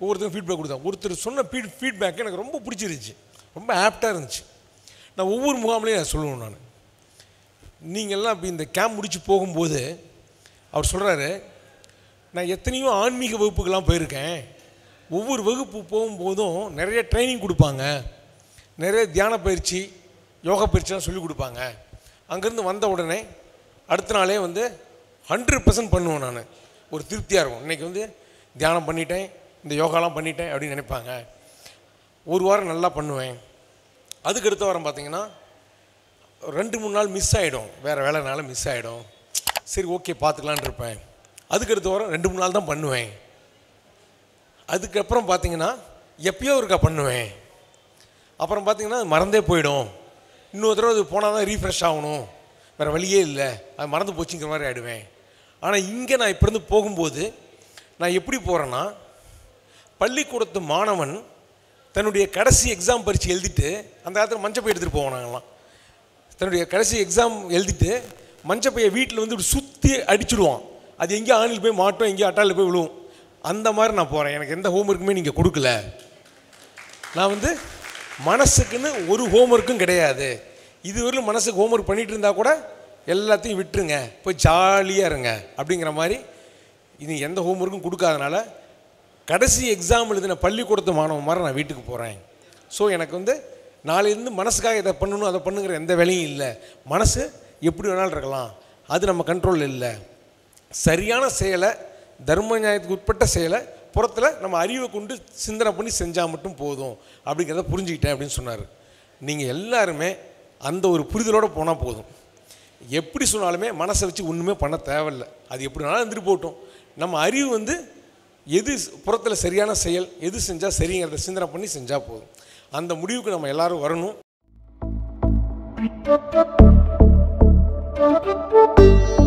ஒவ்வொருத்தரும் ஃபீட்பேக் கொடுத்தாங்க ஒருத்தர் சொன்ன ஃபீட் ஃபீட்பேக் எனக்கு ரொம்ப பிடிச்சிருந்துச்சு ரொம்ப ஆப்டாக இருந்துச்சு நான் ஒவ்வொரு முகாம்லையும் நான் சொல்லுவேன் நான் நீங்கள்லாம் இப்போ இந்த கேம்ப் முடிச்சு போகும்போது அவர் சொல்கிறாரு நான் எத்தனையோ ஆன்மீக வகுப்புக்கெல்லாம் போயிருக்கேன் ஒவ்வொரு வகுப்பு போகும்போதும் நிறைய ட்ரைனிங் கொடுப்பாங்க நிறைய தியான பயிற்சி யோகா பயிற்சிலாம் சொல்லி கொடுப்பாங்க அங்கேருந்து வந்த உடனே அடுத்த நாளே வந்து ஹண்ட்ரட் பர்சன்ட் பண்ணுவேன் நான் ஒரு திருப்தியாக இருக்கும் இன்றைக்கி வந்து தியானம் பண்ணிட்டேன் இந்த யோகாலாம் பண்ணிட்டேன் அப்படின்னு நினைப்பாங்க ஒரு வாரம் நல்லா பண்ணுவேன் அதுக்கு அடுத்த வாரம் பார்த்தீங்கன்னா ரெண்டு மூணு நாள் மிஸ் ஆகிடும் வேறு வேலைனால மிஸ் ஆகிடும் சரி ஓகே பார்த்துக்கலான்னு இருப்பேன் அதுக்கு அடுத்த வாரம் ரெண்டு மூணு நாள் தான் பண்ணுவேன் அதுக்கப்புறம் பார்த்தீங்கன்னா எப்பயோ ஒருக்கா பண்ணுவேன் அப்புறம் பார்த்தீங்கன்னா அது மறந்தே போயிடும் இன்னொரு தடவை அது போனால் தான் ரீஃப்ரெஷ் ஆகணும் வேறு வழியே இல்லை அது மறந்து போச்சுங்கிற மாதிரி ஆகிடுவேன் ஆனால் இங்கே நான் இப்போ இருந்து போகும்போது நான் எப்படி போகிறேன்னா பள்ளிக்கூடத்து மாணவன் தன்னுடைய கடைசி எக்ஸாம் பரீட்சை எழுதிட்டு அந்த காலத்தில் மஞ்சள் பை எடுத்துகிட்டு போவோம் நாங்களாம் தன்னுடைய கடைசி எக்ஸாம் எழுதிட்டு மஞ்சள் பையை வீட்டில் வந்து இப்படி சுற்றி அடிச்சுடுவான் அது எங்கேயோ ஆணில் போய் மாட்டோம் எங்கேயோ அட்டாலில் போய் விழுவும் அந்த மாதிரி நான் போகிறேன் எனக்கு எந்த ஹோம்ஒர்க்குமே நீங்கள் கொடுக்கல நான் வந்து மனசுக்குன்னு ஒரு ஹோம்ஒர்க்கும் கிடையாது இதுவரையிலும் மனசுக்கு ஹோம்ஒர்க் பண்ணிகிட்டு இருந்தால் கூட எல்லாத்தையும் விட்டுருங்க போய் ஜாலியாக இருங்க அப்படிங்கிற மாதிரி இது எந்த ஹோம்ஒர்க்கும் கொடுக்காதனால கடைசி எக்ஸாம் எழுதின பள்ளிக்கூடத்து மாணவன் மாதிரி நான் வீட்டுக்கு போகிறேன் ஸோ எனக்கு வந்து நாளையிலேருந்து மனசுக்காக இதை பண்ணணும் அதை பண்ணுங்கிற எந்த வேலையும் இல்லை மனசு எப்படி வேணாலும் இருக்கலாம் அது நம்ம கண்ட்ரோல் இல்லை சரியான செயலை தர்ம நியாயத்துக்கு உட்பட்ட செயலை புறத்தில் நம்ம அறிவை கொண்டு சிந்தனை பண்ணி செஞ்சால் மட்டும் போதும் அப்படிங்கிறத புரிஞ்சுக்கிட்டேன் அப்படின்னு சொன்னார் நீங்கள் எல்லாருமே அந்த ஒரு புரிதலோடு போனால் போதும் எப்படி சொன்னாலுமே மனசை வச்சு ஒன்றுமே பண்ண தேவையில்லை அது எப்படி வேணாலும் இருந்துட்டு போகட்டும் நம்ம அறிவு வந்து எது புறத்தில் சரியான செயல் எது செஞ்சால் சரிங்கிறத சிந்தனை பண்ணி செஞ்சால் போதும் அந்த முடிவுக்கு நம்ம எல்லாரும் வரணும் Thank you.